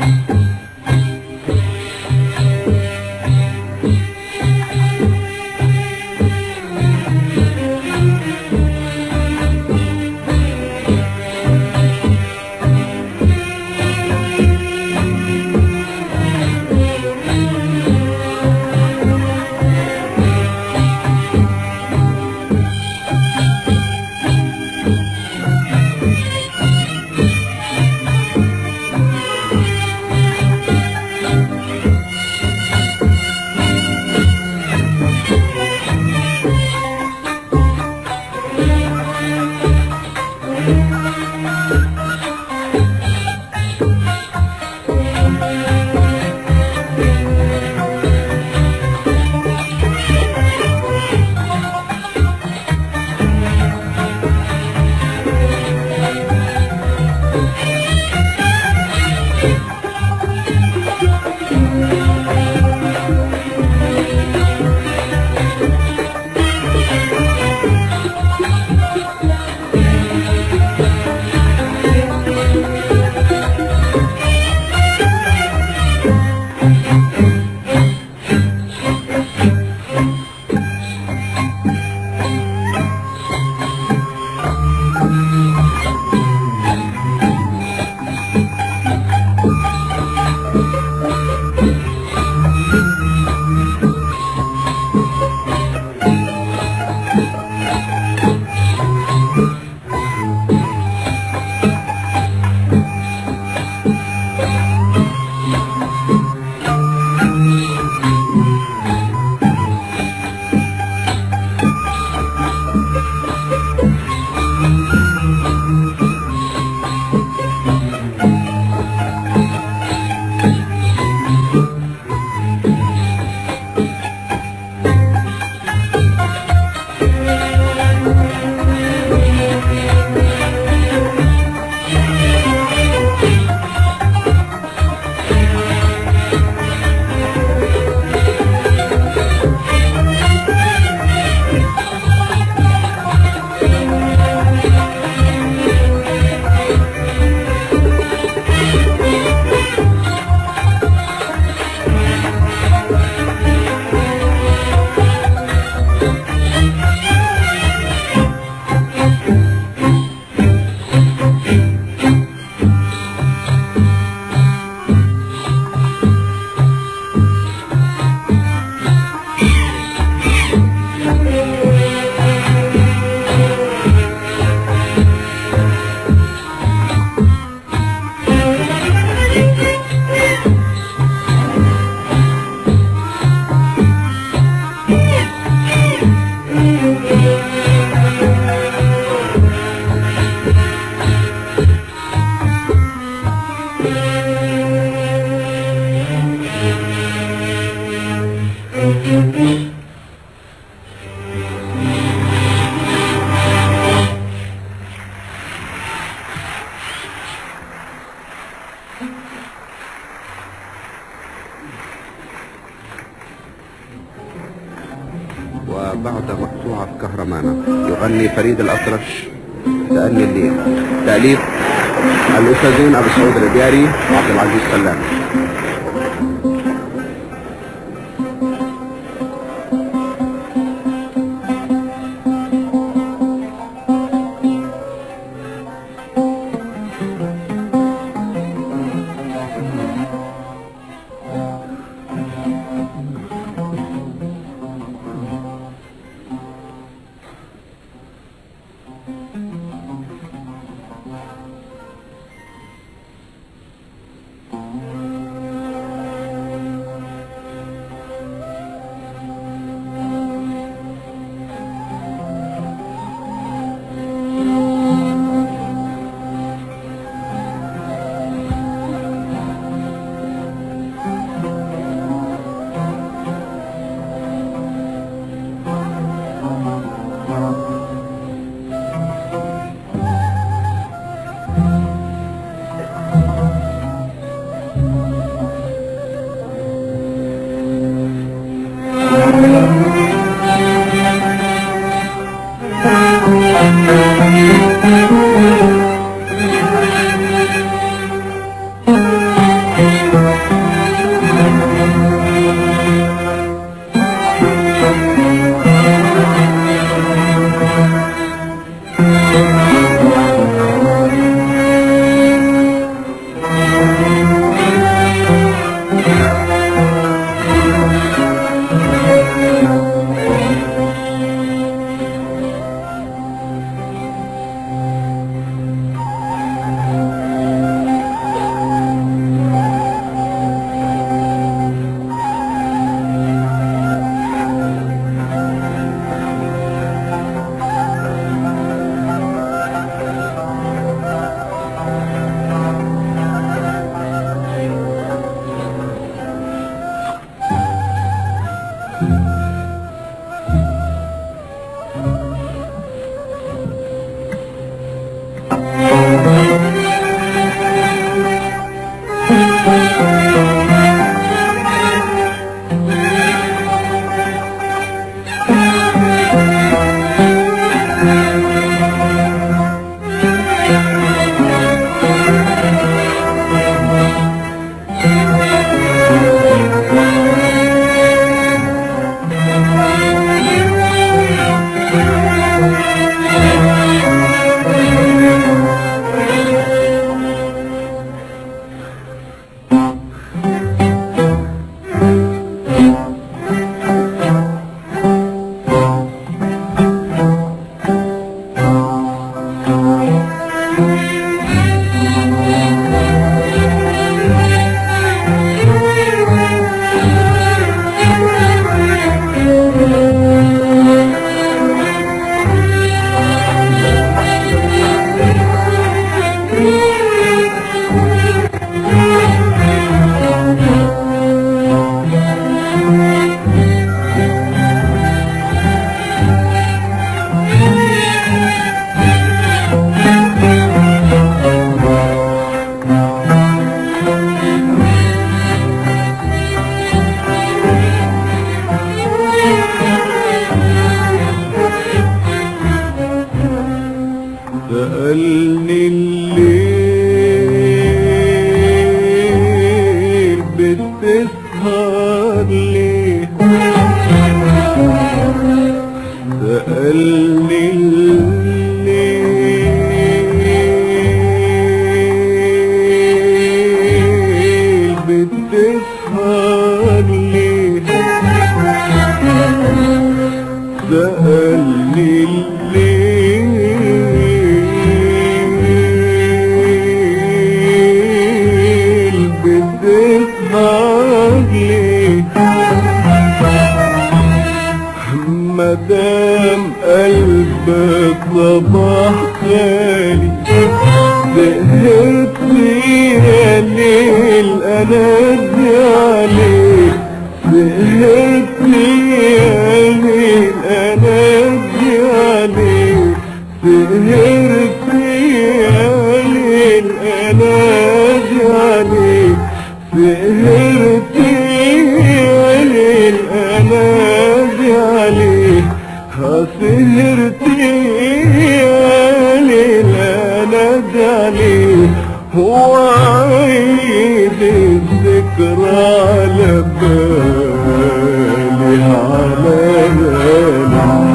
وبعد مقطوعة كهرمانة يغني فريد الأطرش تأني الليل تأليف الأستاذين أبو سعود الربياري وعبد العزيز سلام سألني الليل بتسهر ليه سألني الليل بتسهر ليه سألني الليل بتسهر ليه مدام قلبك صباح خالي سهرت يا ليل انا ادي عليك سهرت يا ليل انا ادي عليك سهرت يا ليل انا ادي عليك سهرت يا ليل انا ادي عليك ها سهرت يا ليل انا ادي عليك هو عيد الذكرى على بالي على بالي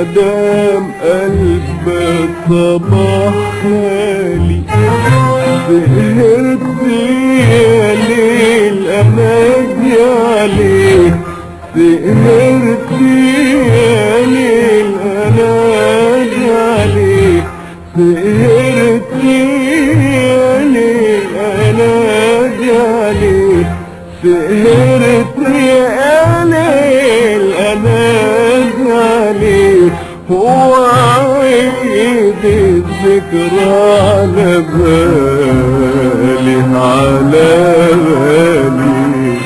مدام قلبك صباح خالي سهرت يا ليل انادي عليك سهرت يا ليل انادي عليك سهرت يا ليل انادي عليك سهرت يا ليل انادي عليك هو عيد الذكرى على بالي على بالي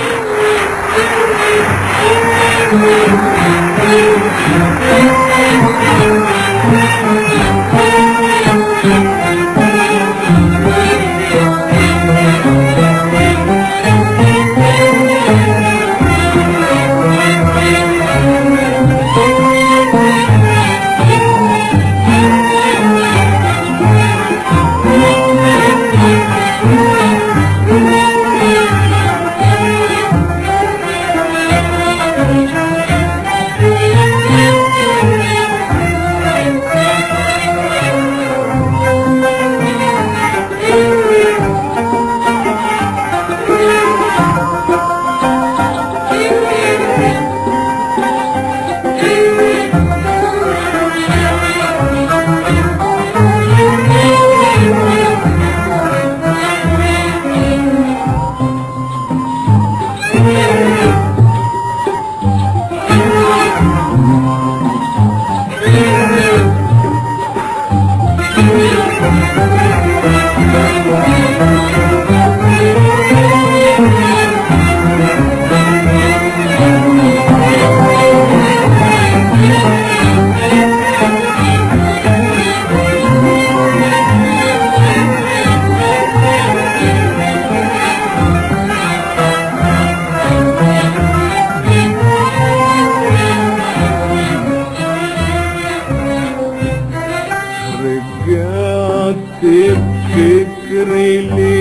رجعت بفكري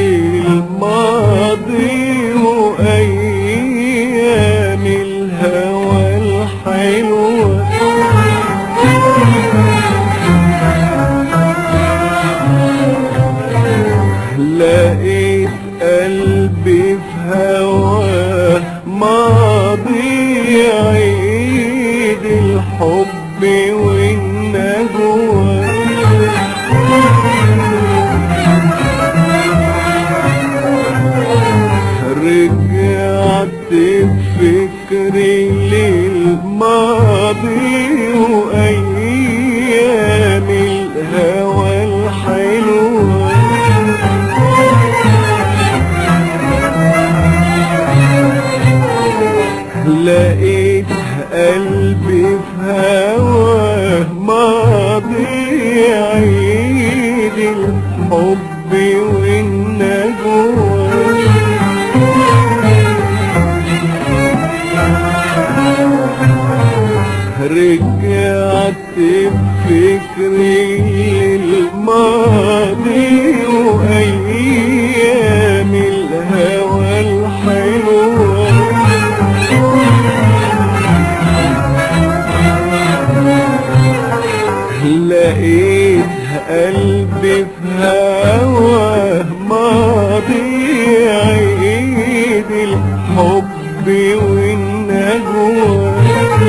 للماضي وأيام الهوى الحلوة لقيت قلبي في هواه ماضي عيد الحب والنجوى رجعت بفكري للماضي وأيام الهوى الحلوة لقيت قلبي في هواه ماضي عيد الحب والنجوى رجعت بفكري للماضي وأيام الهوى الحلوة لقيت قلبي في هواه ماضي عيد الحب والنجوى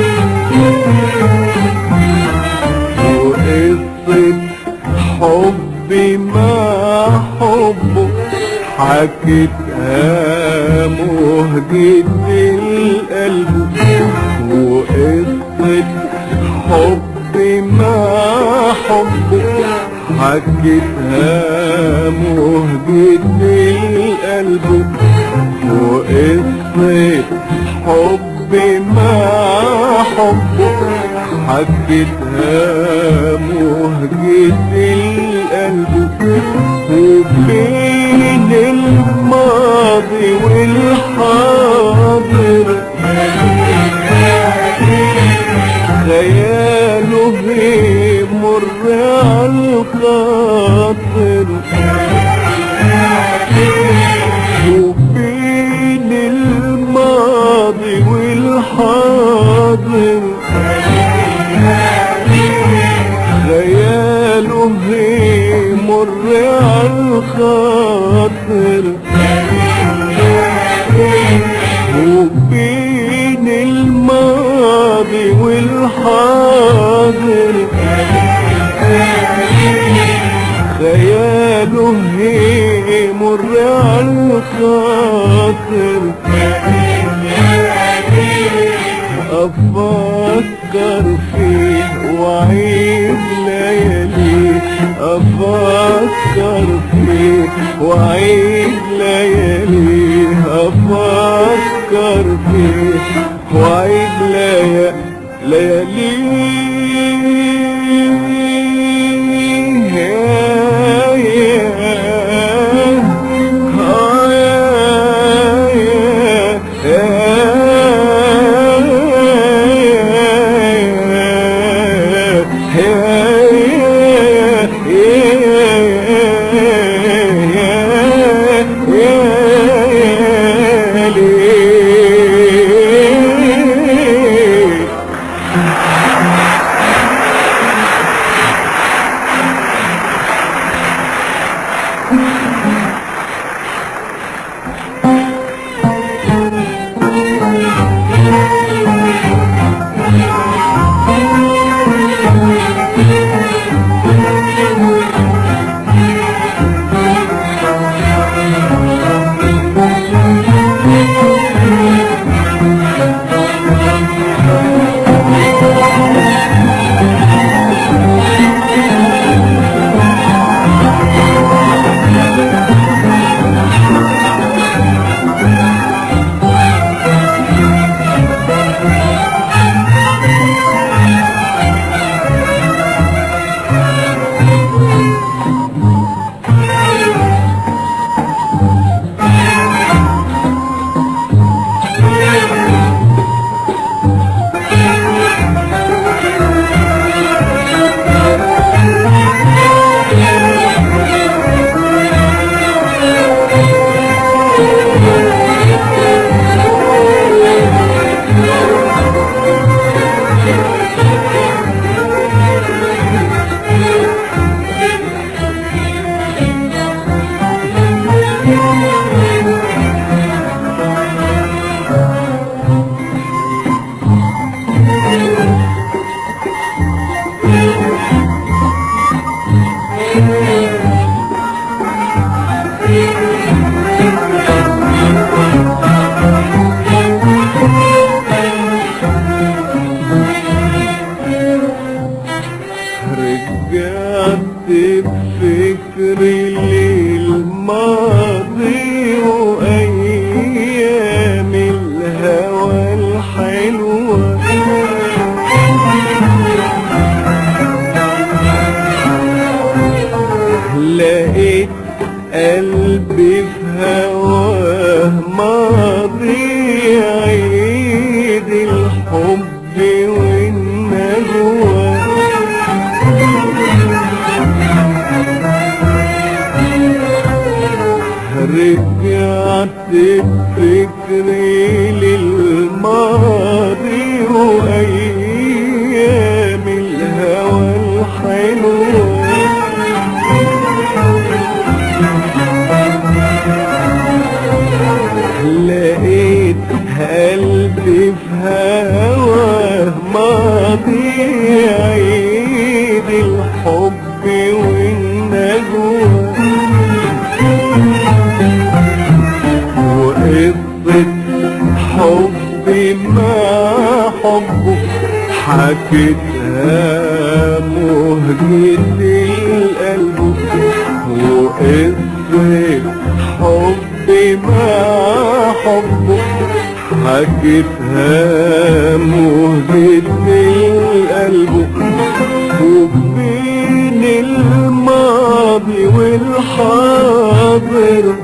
وقصة حبي مع حبه حكيتها مهجة القلب وقصة حبي مع حبه حكيتها مهجة القلب وقصة حبي مع حبه حكيتها مهجة القلب وبين الماضي والحاضر خياله بيمر عالخاطر وبين الماضي والحاضر مر عالخاطر وبين الماضي والحاضر خياله يمر عالخاطر أفكر فيه وعيد ليالي أفكر فيه وعيد ليالي أفكر فيه وعيد ليالي رجعت بفكري للماضي وأيام الهوى الحلوة لقيت قلبي في هواه ماضي عيد الحب والنجوى رجعت بفكري للماضي وأيام الهوى الحلوة لقيت قلبي في هواه ماضي عيد الحب والنجوى وقصة حبي مع حبه حكيتها مهجة القلب وقصة حبي مع حبه حكيتها مهجة القلب وبين الماضي والحاضر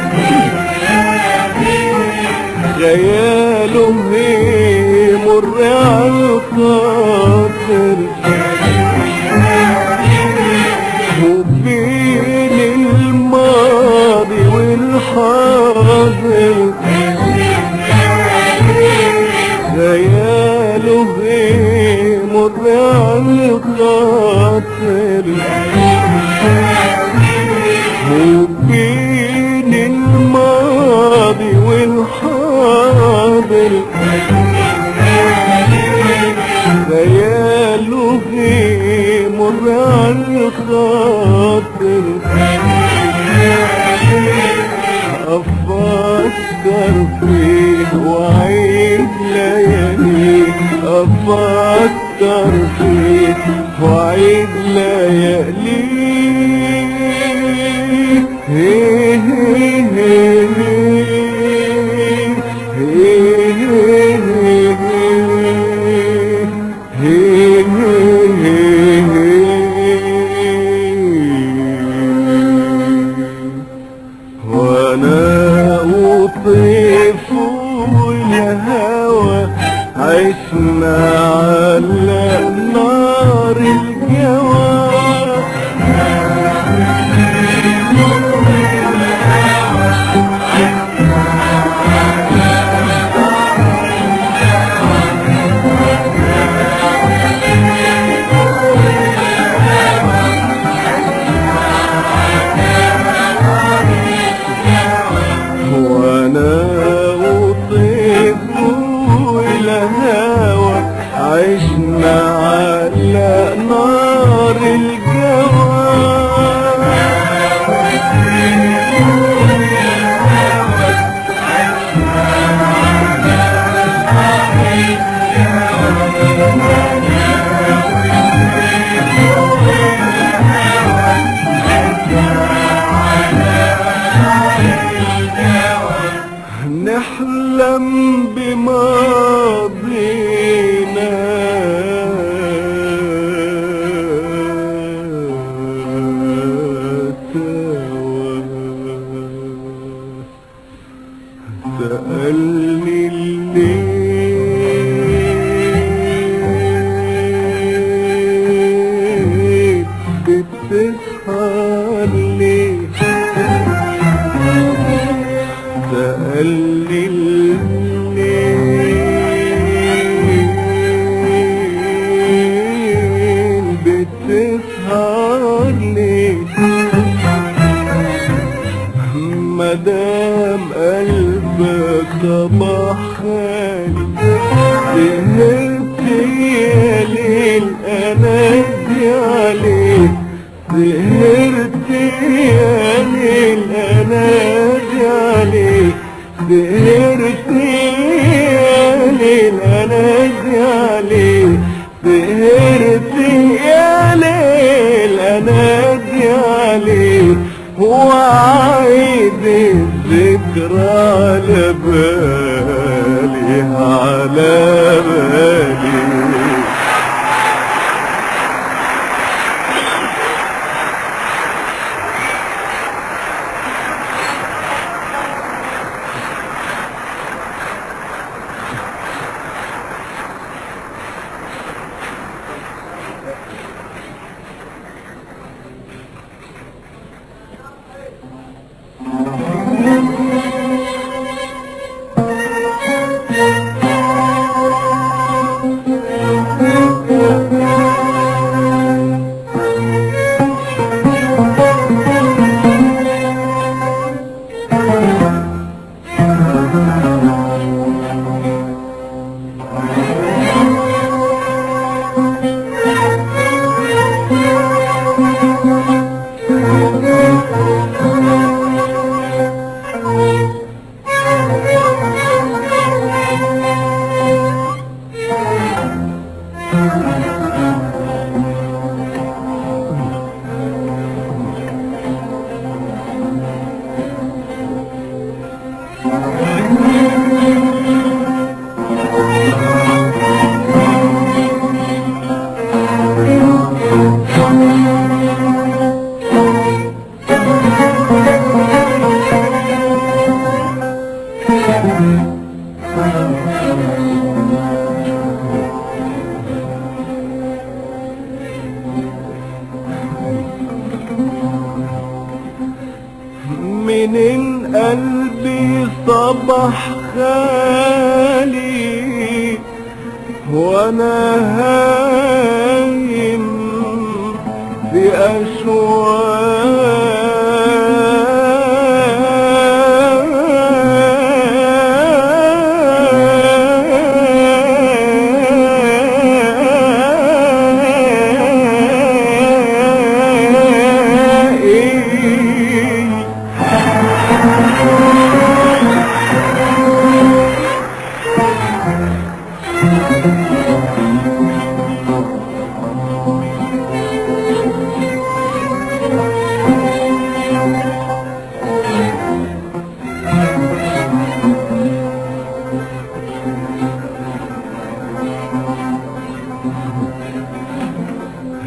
خياله يمر عالخاطر وبين الماضي والحاضر خياله يمر عالخاطر وبين الماضي والحاضر خياله يمر على الخاطر أفكر فيه وعيد لياليه أفكر فيه وعيد لياليه هي هي هي هي وانا اطيف الهوى عشنا على نار الجوى وانا اطيب الهوى عشنا على نار الجوى نحلم بماضينا سوا سألني الليل بتسهر ليه سألني الليل بتسهر ليه مدام قلبك صباح خالي سهرت يا ليل انادي عليك سهرت يا ليل انادي عليك سهرت يا ليل انادي عليك سهرت يا ليل انادي عليك وعيد الذكرى على بالي على بالي من قلبي صبح خالي وانا هايم في اشواق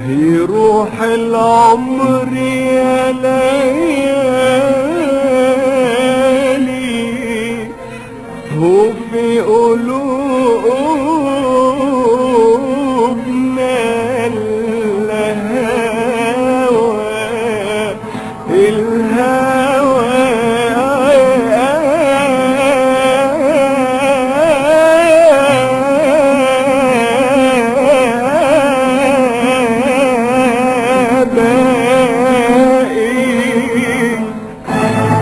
يروح العمر يا ليالي وفي قلوبنا الهوى الهوى باقي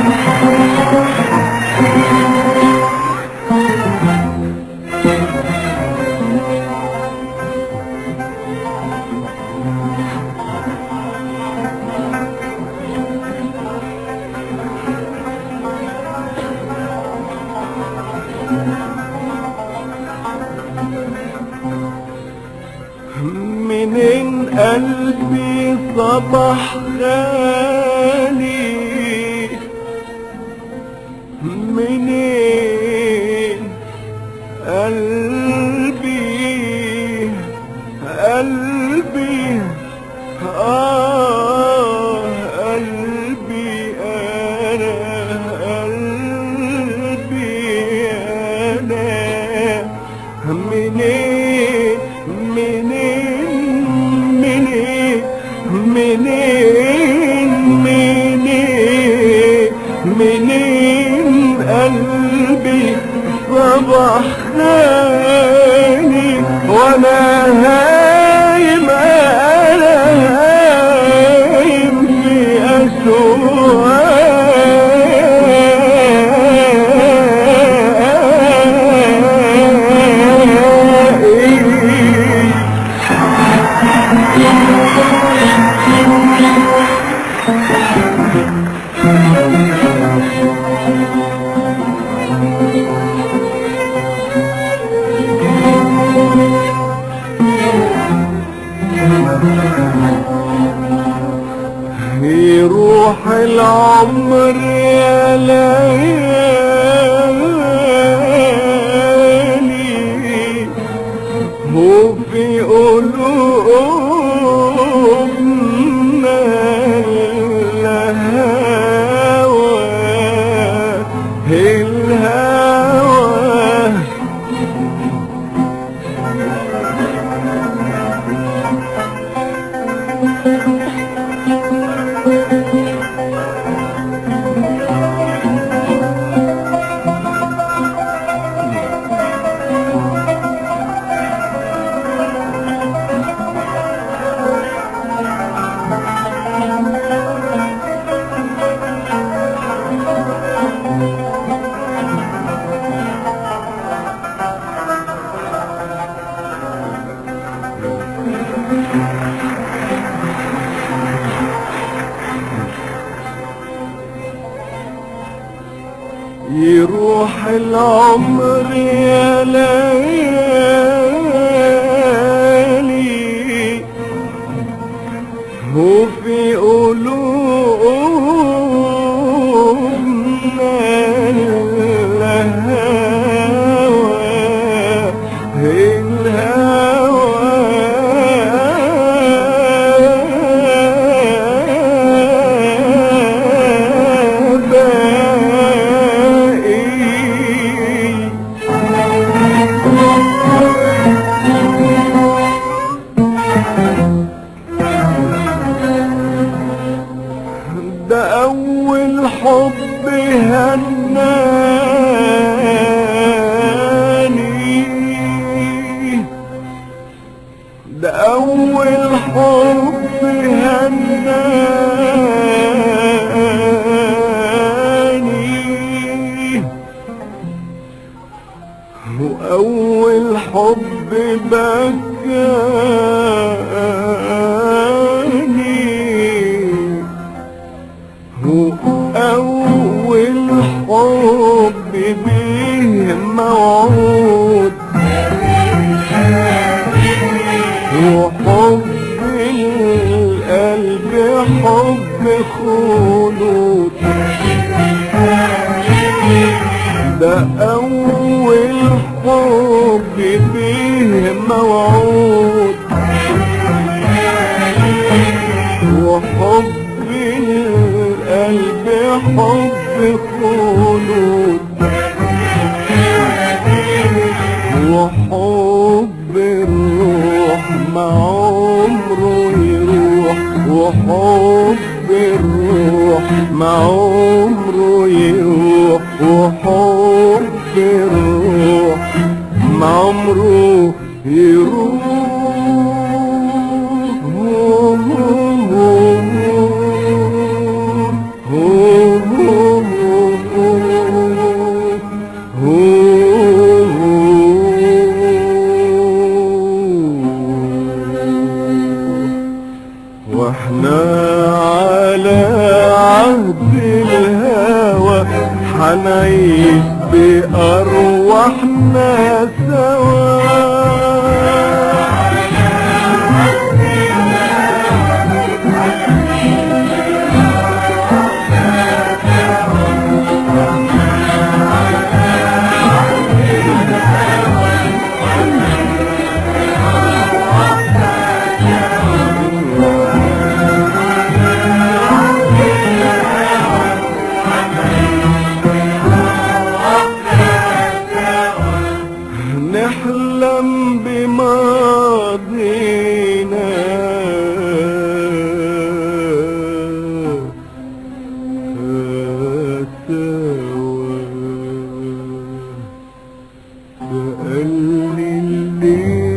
منين قلبي صبح غالي منين قلبي قلبي آه قلبي أنا قلبي أنا منين منين منين منين منين منين قلبي صبح خاني وانا هايم انا هايم في أسواقي يروح العمر يا ليالي وفي قلوبنا الهوى الهوى يروح العمر يا ليالي وفي قلوبنا الهوى الهوى باقي ده أول حب هناني ده أول حب هناني وأول حب بكاني وأول حب به موعود وحب القلب حب خلود ده أول حب به موعود ما عمره يروح وحب الروح ما عمره يروح واحنا على عهد الهوى حنعيش بأرواحنا سوا نحلم بماضينا سوا بقلي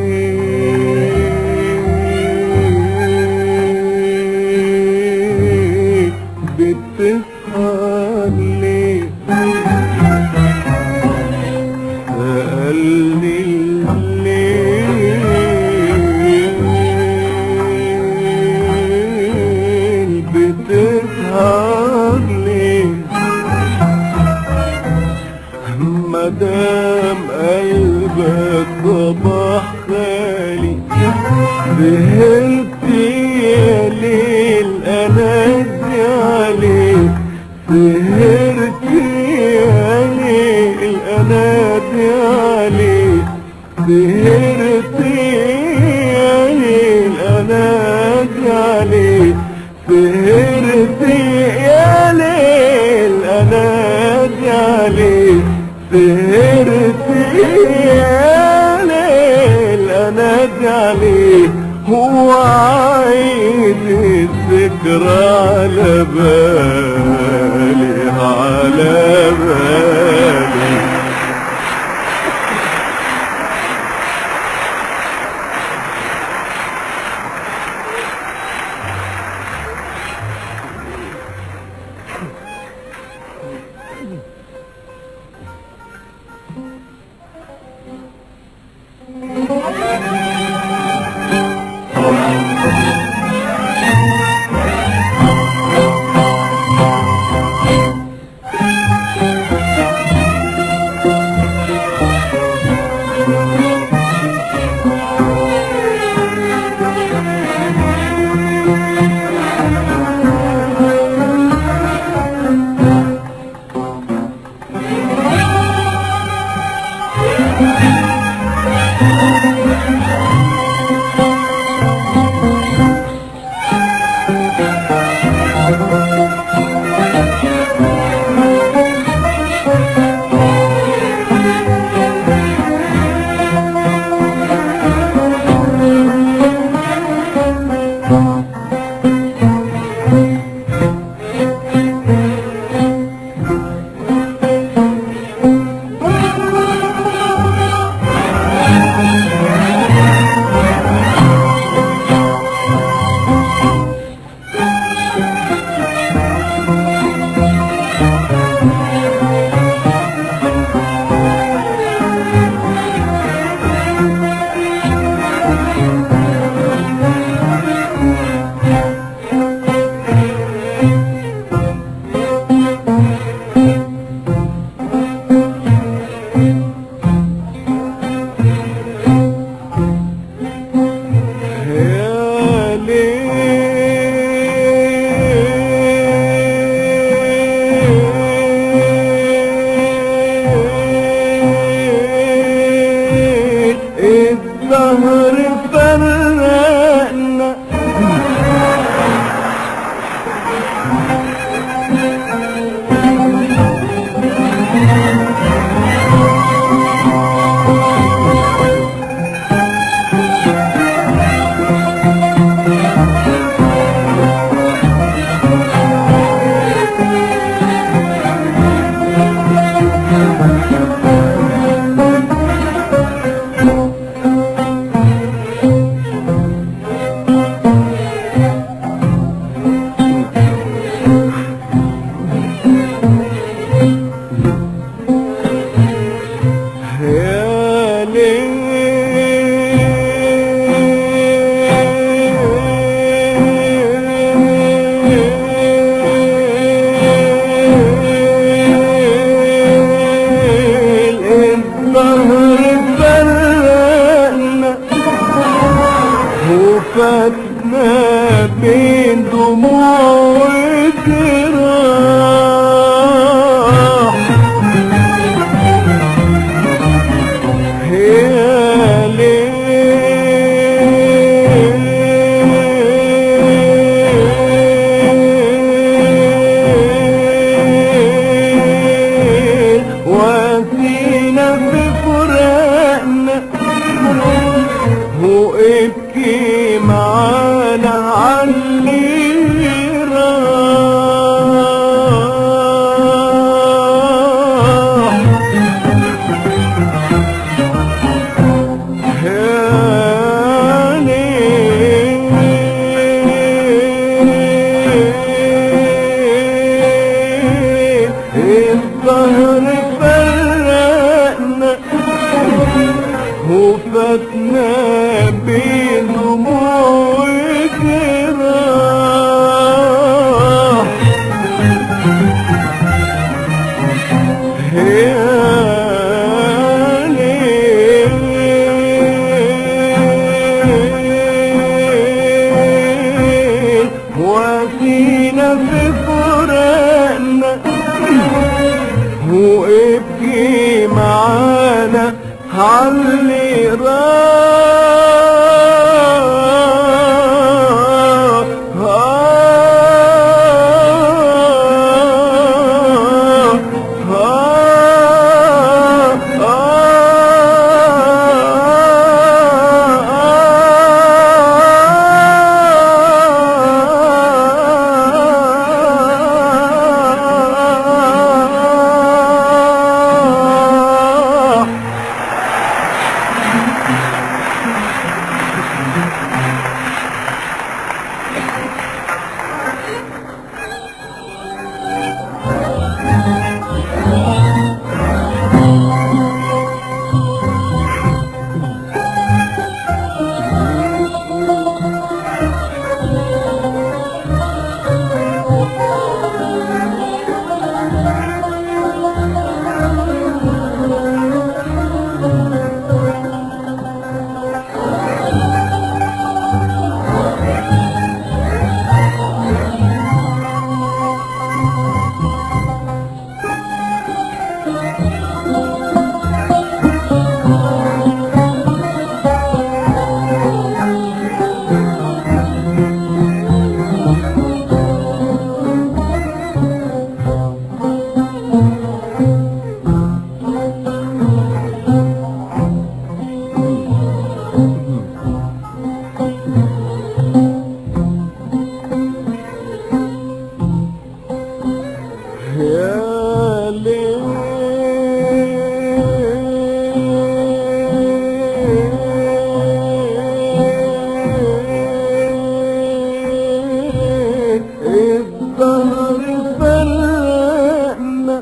الليل بتسهر ليه سألني الليل بتسهر ليه مدام قلبك صباح خالي سهرت يا ليل انادي عليك سهرت يا ليل انادي عليك سهرت يا ليل انادي عليك سهرت يا ليل انادي عليك سهرت يا ليل انادي عليك هو عايز الذكرى على بالي على بالي وفاتنا بين دموع وجراح يا ليل وفينا في فراقنا وابكي معانا عاللي راح الظهر فرقنا وفاتنا بين دموع جراح وفينا في فراقنا وابكي معانا عاللي راح يا ليل الظهر فرقنا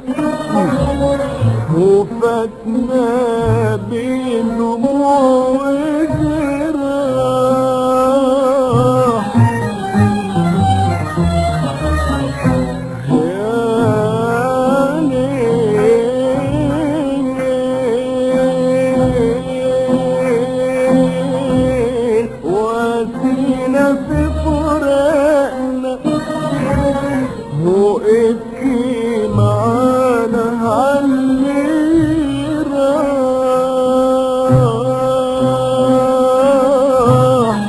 وفاتنا بين دموع جراح وسينا في فراقنا وابكي معانا عاللي راح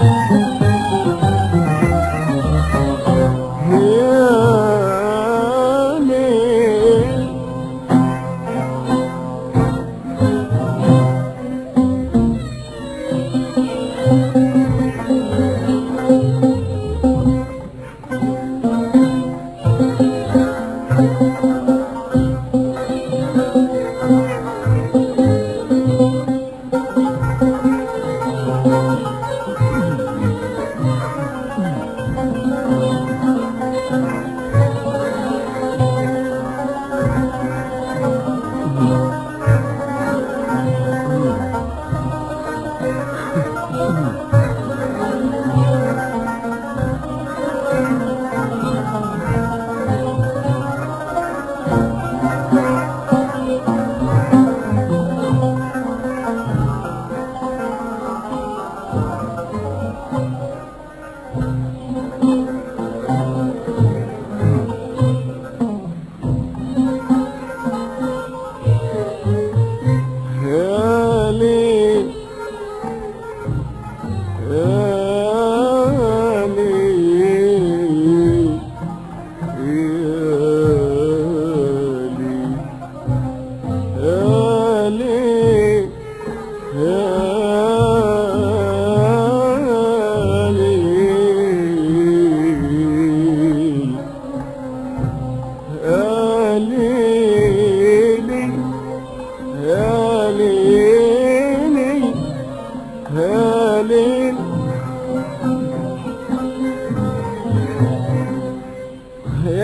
يا ليل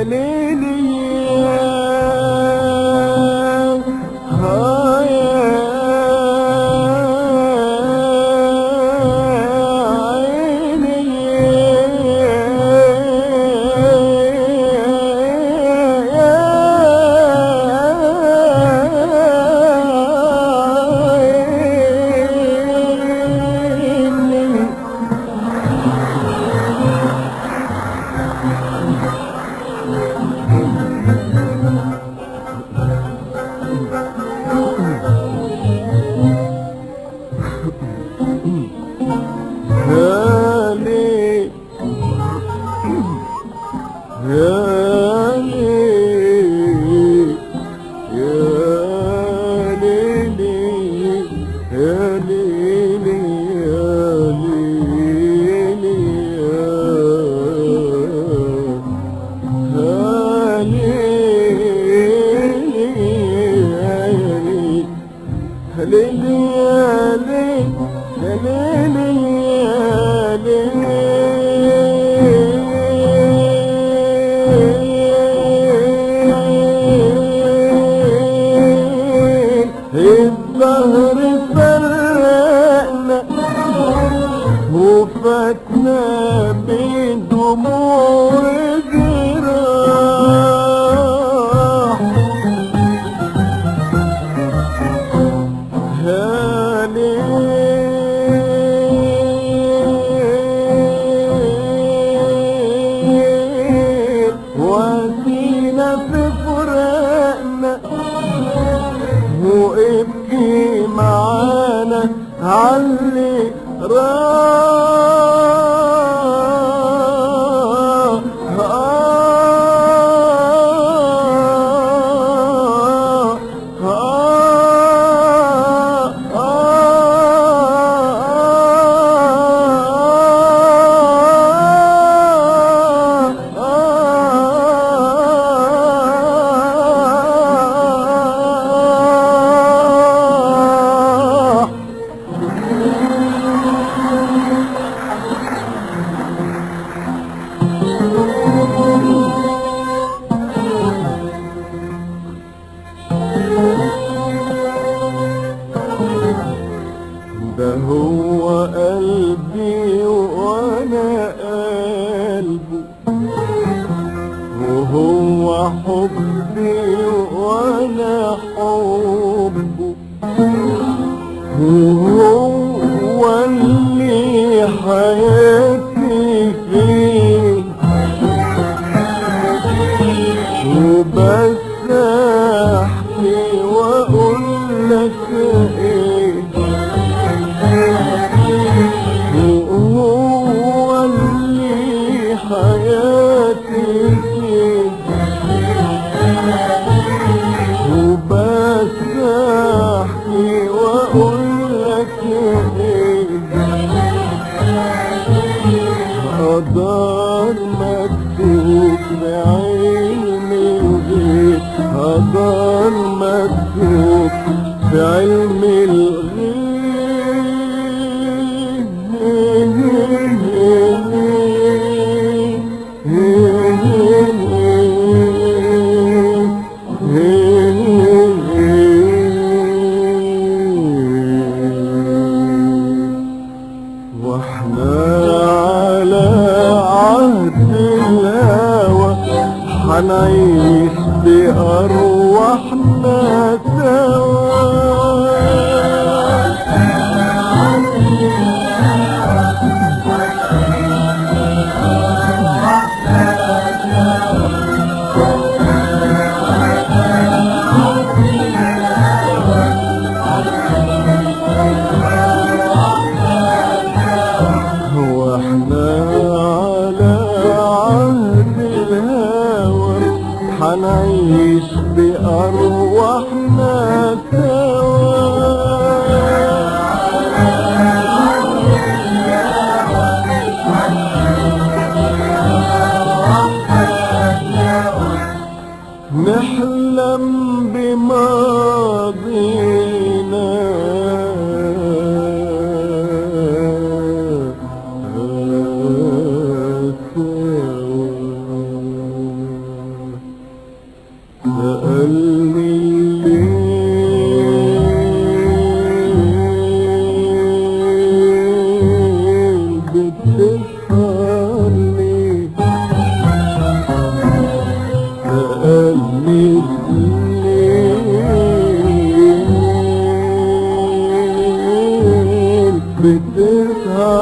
يا ليلي ها يا عيني هالي هالي يا ليلي يا ليلي يا ليلي يا هالي يا ليلي يا ليلي الظهر فرقنا وفاتنا بين دموع جراح هالي وادينا في فراقنا وابكي معانا علي راح ده هو قلبي وانا قلبه وهو حبي وانا حبه وهو اللي حياتي فيه وبس احكي واقول لك ايه وهو اللي حياتي فيه وبس احكي واقول لك ايه قدر مكتوب بعلم الغيب قدر مكتوب في علم الغيب واحنا على عهد الهوى حنعيش بأرواحنا سوا واحنا على عهد الهوى حنعيش بأرواحنا سوا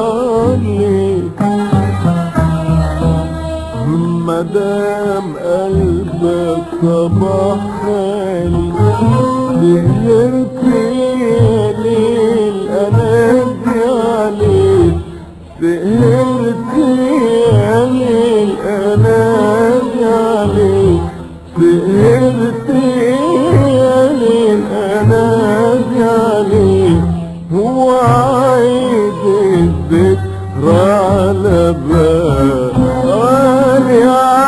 عليك مدام قلبك صباح خالي سهرت يا ليل انادي عليك سهرت يا ليل انادي عليك سهرت يا ليل انادي عليك هو عيد الذكرى على بالي